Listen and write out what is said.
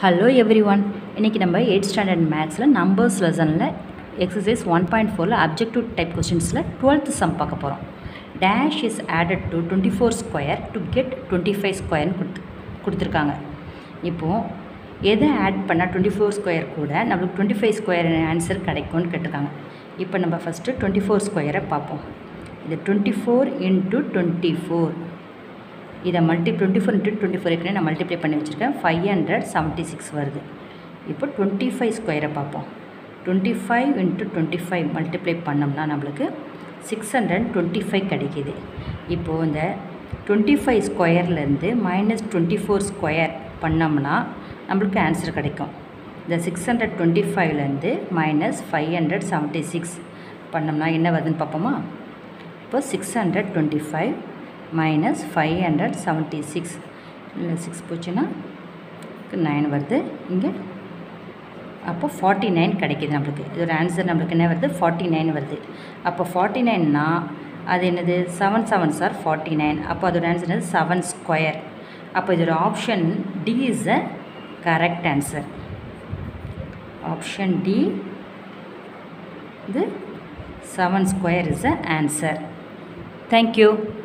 hello every everyone இன்றைக்கி நம்ம eight standard மேக்ஸில் நம்பர்ஸ் லெசனில் எக்ஸசைஸ் ஒன் பாயிண்ட் ஃபோரில் அப்ஜெக்டிவ் டைப் கொஸ்டின்ஸில் டுவெல்த் சம் பார்க்க போகிறோம் dash is added to twenty four square to get twenty five ஸ்கொயர்னு கொடுத்து கொடுத்துருக்காங்க இப்போது எதை ஆட் பண்ணால் டுவெண்ட்டி ஃபோர் ஸ்கொயர் கூட நம்மளுக்கு டுவெண்ட்டி ஃபைவ் ஸ்கொயர் ஆன்சர் கிடைக்கும்னு கேட்டிருக்காங்க இப்போ நம்ம ஃபஸ்ட்டு டுவெண்ட்டி ஃபோர் ஸ்கொயரை பார்ப்போம் இது twenty four into twenty four இதை multi twenty four into twenty four ஏற்கனவே நான் மல்டிப்ளை பண்ணி வச்சுருக்கேன் ஃபைவ் ஹண்ட்ரட் செவன்ட்டி சிக்ஸ் வருது இப்போ டுவெண்ட்டி ஃபைவ் ஸ்கொயரை பார்ப்போம் twenty five into twenty five multiply பண்ணோம்னா நம்மளுக்கு சிக்ஸ் ஹண்ட்ரட் டுவெண்ட்டி ஃபைவ் கிடைக்கிது இப்போது இந்த டுவெண்ட்டி ஃபைவ் ஸ்கொயர்லேருந்து மைனஸ் டுவெண்ட்டி ஃபோர் ஸ்கொயர் பண்ணோம்னா நம்மளுக்கு ஆன்சர் கிடைக்கும் இந்த சிக்ஸ் ஹண்ட்ரட் டுவெண்ட்டி ஃபைவ்லேருந்து minus five hundred seventy six பண்ணோம்னா என்ன வருதுன்னு பார்ப்போமா இப்போ six hundred twenty five minus five hundred seventy six இல்லை சிக்ஸ் போச்சுன்னா நைன் வருது இங்கே அப்போ ஃபார்ட்டி நைன் கிடைக்கிது நம்மளுக்கு இதோட ஆன்சர் நம்மளுக்கு என்ன வருது ஃபார்ட்டி நைன் வருது அப்போ ஃபார்ட்டி நைன்னா அது என்னது seven seven sir forty nine அப்போ அதோட ஆன்சர் என்னது செவன் ஸ்கொயர் அப்போ இதோட option D is a correct answer option D இது seven square is a answer thank you